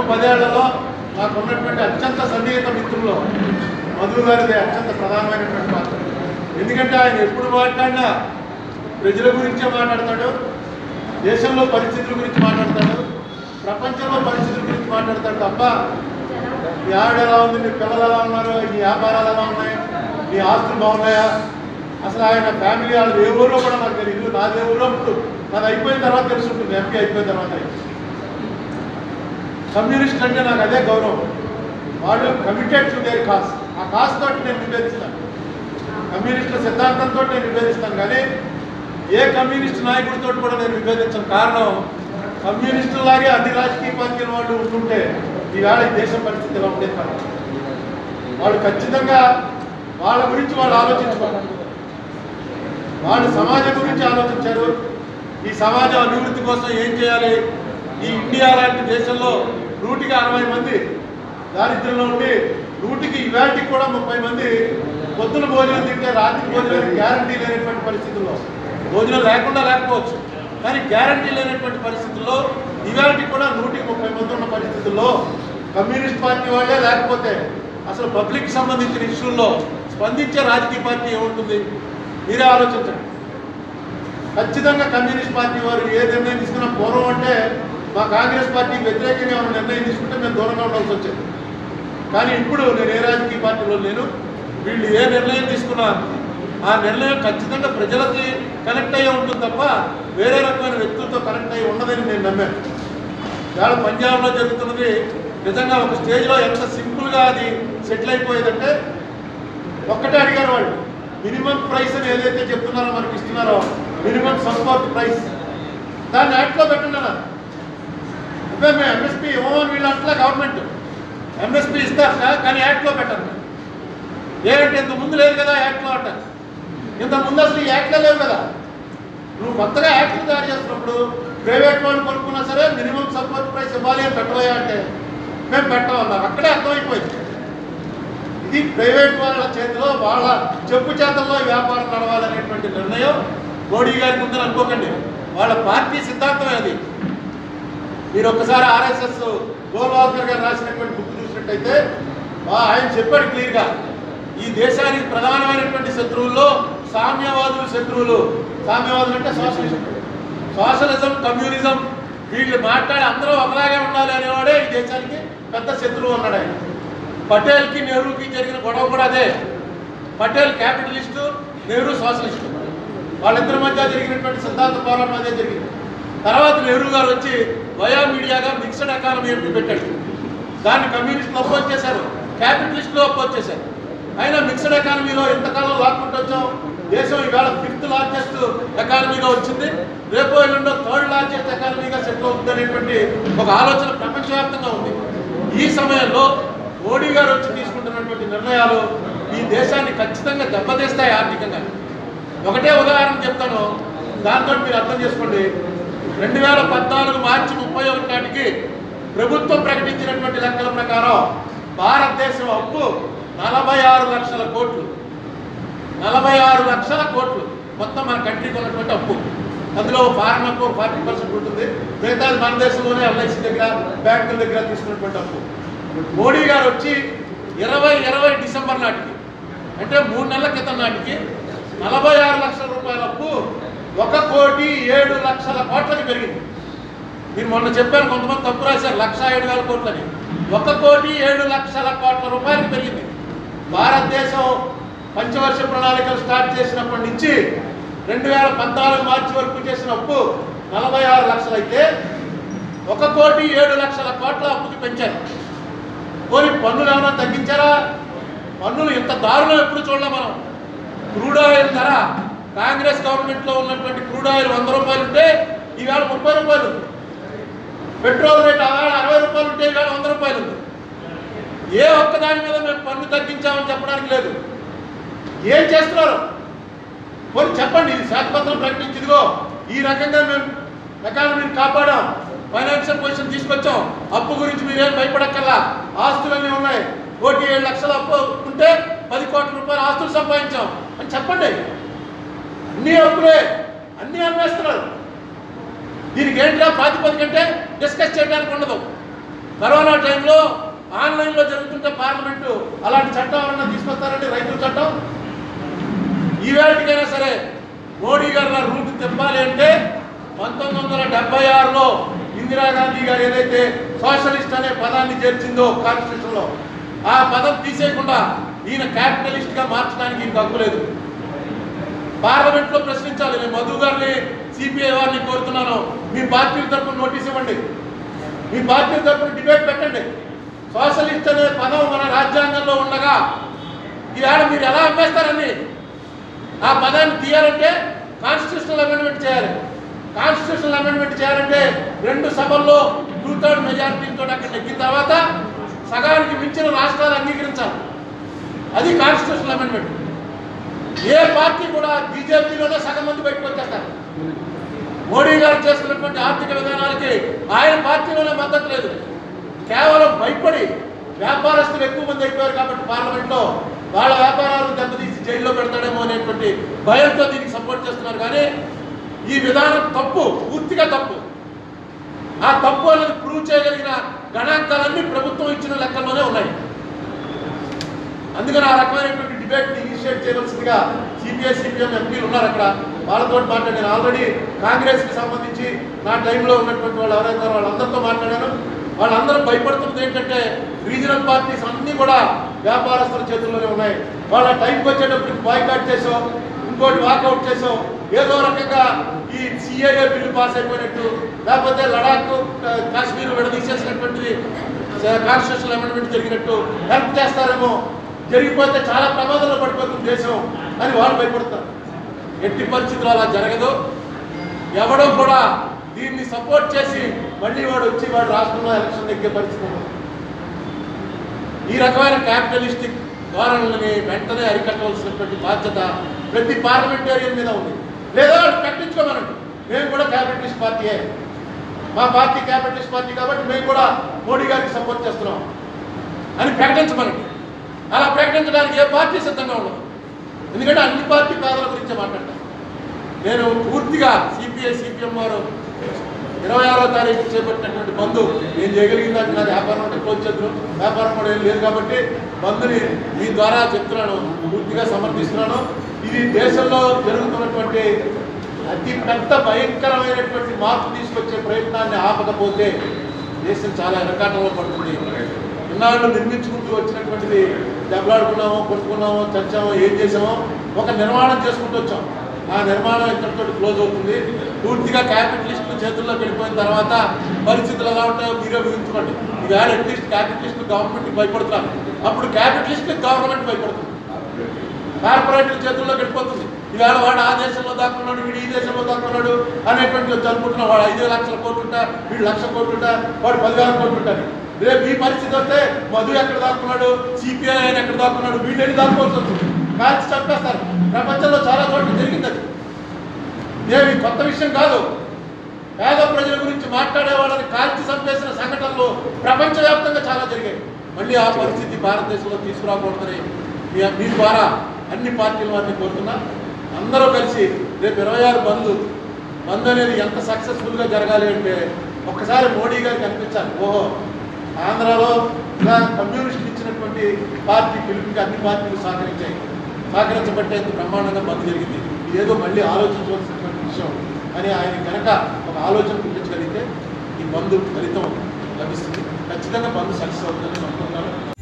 పదేళ్లలో నాకు ఉన్నటువంటి అత్యంత సన్నిహిత మిత్రుల్లో మధు గారిది అత్యంత ప్రధానమైనటువంటి పాత్ర ఎందుకంటే ఆయన ఎప్పుడు మాట్లాడినా ప్రజల గురించే మాట్లాడతాడు దేశంలో పరిస్థితుల గురించి మాట్లాడతాడు ప్రపంచంలో పరిస్థితుల గురించి మాట్లాడతాడు తప్ప నీ ఆవిడ ఎలా ఉంది నీ పిల్లలు ఎలా ఉన్నారు నీ వ్యాపారాలు ఎలా ఉన్నాయి నీ ఆస్తులు బాగున్నాయా అసలు ఆయన ఫ్యామిలీ వాళ్ళది ఏ ఊరో కూడా నాకు తెలియదు నాది ఏ ఊరో ఇప్పుడు నాది అయిపోయిన తర్వాత తెలుసుంటుంది ఎంపీ అయిపోయిన తర్వాత కమ్యూనిస్ట్ అంటే నాకు అదే గౌరవం వాళ్ళు కమిటెడ్ టు దేర్ కాస్ ఆ కాస్ తోటి నేను నివేదిస్తాను కమ్యూనిస్టుల సిద్ధాంతంతో నేను విభేదిస్తాను కానీ ఏ కమ్యూనిస్ట్ నాయకుడితో కూడా నేను విభేదించను కారణం కమ్యూనిస్టులాగే అన్ని రాజకీయ పార్టీల వాళ్ళు ఉంటుంటే ఈవేళ ఈ దేశం పరిస్థితి ఇలా ఉండేది కాదు వాళ్ళు ఖచ్చితంగా వాళ్ళ గురించి వాళ్ళు ఆలోచించుకోవాలి వాళ్ళు సమాజం గురించి ఆలోచించారు ఈ సమాజం అభివృద్ధి కోసం ఏం చేయాలి ఈ ఇండియా లాంటి దేశంలో నూటికి అరవై మంది దారిద్ర్యంలో ఉండి నూటికి ఇవాటికి కూడా ముప్పై మంది పొద్దున భోజనం తింటే రాత్రి భోజనం గ్యారంటీ లేనటువంటి పరిస్థితుల్లో భోజనం లేకుండా లేకపోవచ్చు కానీ గ్యారంటీ లేనటువంటి పరిస్థితుల్లో ఇవాటికి కూడా నూటికి ముప్పై మంది ఉన్న పరిస్థితుల్లో కమ్యూనిస్ట్ పార్టీ వాళ్ళే లేకపోతే అసలు పబ్లిక్ సంబంధించిన ఇష్యూల్లో స్పందించే రాజకీయ పార్టీ ఏముంటుంది మీరే ఆలోచించండి ఖచ్చితంగా కమ్యూనిస్ట్ పార్టీ వారు ఏ నిర్ణయం తీసుకున్నా పూర్వం అంటే మా కాంగ్రెస్ పార్టీకి వ్యతిరేకంగా ఏమైనా నిర్ణయం తీసుకుంటే మేము దూరంగా ఉండాల్సి వచ్చేది కానీ ఇప్పుడు నేను ఏ రాజకీయ పార్టీలో లేను వీళ్ళు ఏ నిర్ణయం తీసుకున్నా ఆ నిర్ణయం ఖచ్చితంగా ప్రజలకి కనెక్ట్ అయ్యి ఉంటుంది తప్ప వేరే రకమైన వ్యక్తులతో కనెక్ట్ అయ్యి ఉండదని నేను నమ్మాను ఇవాళ పంజాబ్లో జరుగుతున్నది నిజంగా ఒక స్టేజ్లో ఎంత సింపుల్గా అది సెటిల్ అయిపోయేదంటే ఒక్కటే అడిగారు వాళ్ళు మినిమం ప్రైస్ అని ఏదైతే చెప్తున్నారో మనకి ఇస్తున్నారో మినిమం సపోర్ట్ ప్రైస్ దాన్ని యాక్ట్లో పెట్టున్నాను అంటే మేము ఎంఎస్పీ ఇవ్వమని వీళ్ళు అంటలే గవర్నమెంట్ ఎంఎస్పీ ఇస్తారు కా- కానీ యాక్ట్లో పెట్టరు ఏంటంటే ఇంత ముందు లేదు కదా యాక్ట్లో అంటారు ఇంత ముందు అసలు ఈ యాక్ట్లో లేవు కదా నువ్వు కొత్తగా యాక్ట్లు తయారు చేస్తున్నప్పుడు ప్రైవేట్ వాళ్ళు కొనుక్కున్నా సరే మినిమం సపోర్ట్ ప్రైస్ ఇవ్వాలి అని పెట్టబోయా అంటే మేము పెట్టమన్నారు అక్కడే అర్థమైపోయింది ఇది ప్రైవేట్ వాళ్ళ చేతిలో వాళ్ళ చెప్పు చేతల్లో ఈ వ్యాపారం నడవాలనేటువంటి నిర్ణయం మోడీ గారికి ఉందని అనుకోకండి వాళ్ళ పార్టీ సిద్ధాంతమే అది మీరు ఒక్కసారి ఆర్ఎస్ఎస్ గోల్వాల్కర్ గారు రాసినటువంటి బుక్ చూసినట్టయితే ఆ- ఆయన చెప్పాడు క్లియర్గా ఈ దేశానికి ప్రధానమైనటువంటి శత్రువుల్లో సామ్యవాదులు శత్రువులు సామ్యవాదులు అంటే సోషలిజం సోషలిజం కమ్యూనిజం వీళ్ళు మాట్లాడి అందరూ ఒకలాగే ఉండాలి అనేవాడే ఈ దేశానికి పెద్ద శత్రువు అన్నాడు ఆయన పటేల్కి నెహ్రూకి జరిగిన గొడవ కూడా అదే పటేల్ క్యాపిటలిస్టు నెహ్రూ సోషలిస్టు వాళ్ళిద్దరి మధ్య జరిగినటువంటి సిద్ధాంత పోరాటం అదే జరిగింది తర్వాత నెహ్రూ గారు వచ్చి వయా మీడియాగా మిక్స్డ్ ఎకానమీ అని పెట్టాడు దాన్ని కమ్యూనిస్టులు అపోజ్ చేశారు క్యాపిటలిస్టులు అపోజ్ చేశారు అయినా మిక్స్డ్ ఎకానమీలో ఇంతకాలం లాక్కుంటూ వచ్చాం దేశం ఈవేళ ఫిఫ్త్ లార్జెస్ట్ ఎకానమీగా వచ్చింది రేపు ఎల్లుండో థర్డ్ లార్జెస్ట్ ఎకానమీగా సెటిల్ అవుతుంది అనేటువంటి ఒక ఆలోచన ప్రపంచవ్యాప్తంగా ఉంది ఈ సమయంలో మోడీ గారు వచ్చి తీసుకుంటున్నటువంటి నిర్ణయాలు ఈ దేశాన్ని ఖచ్చితంగా దెబ్బతీస్తాయి ఆర్థికంగా ఒకటే ఉదాహరణ చెప్తాను దాంతో మీరు అర్థం చేసుకోండి రెండు వేల పద్నాలుగు మార్చి ముప్పై ఒకటి నాటికి ప్రభుత్వం ప్రకటించినటువంటి లెక్కల ప్రకారం భారతదేశం అప్పు నలభై ఆరు లక్షల కోట్లు నలభై ఆరు లక్షల కోట్లు మొత్తం మన కంట్రీకి ఉన్నటువంటి అప్పు అందులో ఫారెన్ అప్పు ఫార్టీ పర్సెంట్ ఉంటుంది మిగతాది మన దేశంలోనే ఎల్ఐసి దగ్గర బ్యాంకుల దగ్గర తీసుకున్నటువంటి అప్పు మోడీ గారు వచ్చి ఇరవై ఇరవై డిసెంబర్ నాటికి అంటే మూడు నెలల క్రితం నాటికి నలభై ఆరు లక్షల రూపాయల అప్పు ఒక కోటి ఏడు లక్షల కోట్లకి పెరిగింది మీరు మొన్న చెప్పారు కొంతమంది తప్పు రాశారు లక్ష ఏడు వేల కోట్లని ఒక కోటి ఏడు లక్షల కోట్ల రూపాయలకు పెరిగింది భారతదేశం పంచవర్ష ప్రణాళికలు స్టార్ట్ చేసినప్పటి నుంచి రెండు వేల పద్నాలుగు మార్చి వరకు చేసిన అప్పు నలభై ఆరు లక్షలు అయితే ఒక కోటి ఏడు లక్షల కోట్ల అప్పుకి పెంచారు పోనీ పన్నులు ఏమైనా తగ్గించారా పన్నులు ఇంత దారుణం ఎప్పుడు చూడలే మనం క్రూడ్ ఆయిల్ ధర కాంగ్రెస్ గవర్నమెంట్ లో ఉన్నటువంటి క్రూడ్ ఆయిల్ వంద రూపాయలు ఉంటే ఈవేళ ముప్పై రూపాయలు ఉంది పెట్రోల్ రేట్ ఆవేళ అరవై రూపాయలు ఉంటే ఈవేళ వంద రూపాయలు ఉంది ఏ ఒక్క దాని మీద మేము పన్ను తగ్గించామని చెప్పడానికి లేదు ఏం చేస్తున్నారు పోనీ చెప్పండి ఇది శాతపత్రం ప్రకటించిందిగో ఈ రకంగా మేము ఎకానమీని కాపాడాం ఫైనాన్షియల్ పొజిషన్ తీసుకొచ్చాం అప్పు గురించి మీరేం భయపడక్కర్లా ఆస్తులన్నీ ఉన్నాయి కోటి ఏడు లక్షల అప్పు ఉంటే పది కోట్ల రూపాయల ఆస్తులు సంపాదించాం అని చెప్పండి అన్ని అప్పులే అన్ని అమ్మేస్తున్నారు దీనికి ఏంట్రా ప్రాతిపదిక అంటే డిస్కస్ చేయడానికి ఉండదు కరోనా టైంలో ఆన్లైన్లో జరుగుతుంటే పార్లమెంటు అలాంటి చట్టం ఏమన్నా తీసుకొస్తారండి రైతుల చట్టం ఈవేళకైనా సరే మోడీ గారు నా రూట్ తిప్పాలి అంటే పంతొమ్మిది వందల డెబ్బై ఆరులో ఇందిరాగాంధీ గారు ఏదైతే సోషలిస్ట్ అనే పదాన్ని చేర్చిందో కాన్స్టిట్యూషన్లో ఆ పదం తీసేయకుండా ఈయన క్యాపిటలిస్ట్ గా మార్చడానికి ఈయనకు హక్కు లేదు పార్లమెంట్ లో ప్రశ్నించాలి నేను మధు గారిని సిపిఐ వారిని కోరుతున్నాను మీ పార్టీ తరఫున నోటీస్ ఇవ్వండి మీ పార్టీ తరఫున డిబేట్ పెట్టండి సోషలిస్ట్ అనే పదం మన రాజ్యాంగంలో ఉండగా ఈవేళ మీరు ఎలా అమ్మేస్తారని ఆ పదాన్ని తీయాలంటే కాన్స్టిట్యూషనల్ అమెండ్మెంట్ చేయాలి కాన్స్టిట్యూషనల్ అమెండ్మెంట్ చేయాలంటే రెండు సభల్లో టూ థర్డ్ మెజారిటీతో అక్కడ నెగ్గిన తర్వాత సగానికి మించిన రాష్ట్రాలు అంగీకరించాలి అది కాన్స్టిట్యూషనల్ అమెండ్మెంట్ ఏ పార్టీ కూడా బీజేపీలోనే సగం మంది బయటకు వచ్చేస్తారు మోడీ గారు చేస్తున్నటువంటి ఆర్థిక విధానాలకి ఆయన పార్టీలోనే మద్దతు లేదు కేవలం భయపడి వ్యాపారస్తులు ఎక్కువ మంది అయిపోయారు కాబట్టి పార్లమెంట్లో వాళ్ళ వ్యాపారాలను దెబ్బతీసి జైల్లో పెడతాడేమో అనేటువంటి భయంతో దీనికి సపోర్ట్ చేస్తున్నారు కానీ ఈ విధానం తప్పు పూర్తిగా తప్పు ఆ తప్పు అనేది ప్రూవ్ చేయగలిగిన గణాంకాలన్నీ ప్రభుత్వం ఇచ్చిన లెక్కల్లోనే ఉన్నాయి అందుకని ఆ రకమైనటువంటి డిబేట్ ఇనిషియేట్ చేయవలసిందిగా సిపిఐ సిపిఎం ఎంపీలు ఉన్నారు అక్కడ వాళ్ళతో మాట్లాడాను ఆల్రెడీ కాంగ్రెస్ కి సంబంధించి నా టైంలో ఉన్నటువంటి వాళ్ళు ఎవరైతే ఉన్నారో వాళ్ళందరితో మాట్లాడాను వాళ్ళందరూ భయపడుతున్నది ఏంటంటే రీజనల్ పార్టీస్ అన్నీ కూడా వ్యాపారస్తుల చేతుల్లోనే ఉన్నాయి వాళ్ళ టైంకి వచ్చేటప్పటికి బాయ్కాట్ చేసాం ఇంకోటి వాకౌట్ చేసాం ఏదో రకంగా ఈ సిఏఏ బిల్లు పాస్ అయిపోయినట్టు లేకపోతే లడాక్ కా- కాశ్మీర్ విడదీసేసినటువంటిది కాన్స్టిట్యూషన్ అమెండ్మెంట్ జరిగినట్టు హెల్ప్ చేస్తారేమో జరిగిపోతే చాలా ప్రమాదంలో పడిపోతుంది దేశం అని వాళ్ళు భయపడతారు ఎట్టి పరిస్థితులు అలా జరగదు ఎవడో కూడా దీన్ని సపోర్ట్ చేసి మళ్ళీ వాడు వచ్చి వాడు రాష్ట్రంలో ఎలక్షన్ ఎక్కే పరిస్థితి ఉండదు ఈ రకమైన క్యాపిటలిస్టిక్ ధోరణులని వెంటనే అరికట్టవలసినటువంటి బాధ్యత ప్రతి పార్లమెంటేరియన్ మీద ఉంది లేదా వాళ్ళు ప్రకటించుకోమనండి మేము కూడా క్యాపిటలిస్ట్ పార్టీయే మా పార్టీ క్యాపిటలిస్ట్ పార్టీ కాబట్టి మేము కూడా మోడీ గారికి సపోర్ట్ చేస్తున్నాం అని ప్రకటించమనండి అలా ప్రకటించడానికి ఏ పార్టీ సిద్ధంగా ఉండదు ఎందుకంటే అన్ని పార్టీ పేదల గురించే మాట్లాడతాం నేను పూర్తిగా సిపిఐ సిపిఎం వారు ఇరవై ఆరో తారీఖు చేపట్టినటువంటి బంధు నేను చేయగలిగిందంటే నాది వ్యాపారం అంటే క్లోజ్ చేద్దరు వ్యాపారం కూడా ఏం లేదు కాబట్టి బంధుని మీ ద్వారా చెప్తున్నాను పూర్తిగా సమర్థిస్తున్నాను ఇది దేశంలో జరుగుతున్నటువంటి అతి పెద్ద భయంకరమైనటువంటి మార్పు తీసుకొచ్చే ప్రయత్నాన్ని ఆపకపోతే దేశం చాలా వెనకాటంలో పడుతుంది ఇన్నాళ్ళు నిర్మించుకుంటూ వచ్చినటువంటిది దెబ్బలాడుకున్నామో కొట్టుకున్నామో చచ్చామో ఏం చేసామో ఒక నిర్మాణం చేసుకుంటూ వచ్చాం ఆ నిర్మాణం ఇక్కడితో క్లోజ్ అవుతుంది పూర్తిగా క్యాపిటలిస్ట్ చేతుల్లోకి వెళ్ళిపోయిన తర్వాత పరిస్థితులు ఎలా ఉంటాయో మీరే ఊహించుకోండి ఈవేళ అట్లీస్ట్ క్యాపిటలిస్ట్ గవర్నమెంట్కి భయపడుతున్నారు అప్పుడు క్యాపిటలిస్ట్ గవర్నమెంట్ భయపడుతుంది కార్పొరేట్ల చేతుల్లోకి వెళ్ళిపోతుంది ఈవేళ వాడు ఆ దేశంలో దాక్కున్నాడు వీడు ఈ దేశంలో దాక్కున్నాడు అనేటువంటి జరుపుకుంటున్నాడు వాడు ఐదు లక్షల కోట్లు ఉంటా వీడు లక్ష కోట్లు ఉంటా వాడు పదివేల కోట్లు ఉంటాడు రేపు ఈ పరిస్థితి వస్తే మధు ఎక్కడ దాక్కున్నాడు సిపిఐ ఆయన ఎక్కడ దాక్కున్నాడు వీళ్ళని దాక్కోవాల్సి వస్తుంది కాల్చి చంపేస్తారు ప్రపంచంలో చాలా చోట్ల జరిగింది అది ఏమి కొత్త విషయం కాదు పేద ప్రజల గురించి మాట్లాడే వాళ్ళని కాల్చి చంపేసిన సంఘటనలు ప్రపంచవ్యాప్తంగా చాలా జరిగాయి మళ్ళీ ఆ పరిస్థితి భారతదేశంలో తీసుకురాకూడదని మీ- మీ ద్వారా అన్ని పార్టీల వారిని కోరుతున్నా అందరూ కలిసి రేపు ఇరవై ఆరు బంద్ బంద్ అనేది ఎంత సక్సెస్ఫుల్గా జరగాలి అంటే ఒక్కసారి మోడీ గారికి అనిపించాలి ఓహో ఆంధ్రాలో ఇలా కమ్యూనిస్టులు ఇచ్చినటువంటి పార్టీ పిలుపుకి అన్ని పార్టీలు సహకరించాయి సహకరించబట్టే ఇంత బ్రహ్మాండంగా బంద్ జరిగింది ఇదేదో మళ్ళీ ఆలోచించవలసినటువంటి విషయం అని ఆయన కనుక ఒక ఆలోచన పుట్టించగలిగితే ఈ బంధు ఫలితం లభిస్తుంది ఖచ్చితంగా బంధు సక్సెస్ అవుతుందని అనుకుంటున్నాను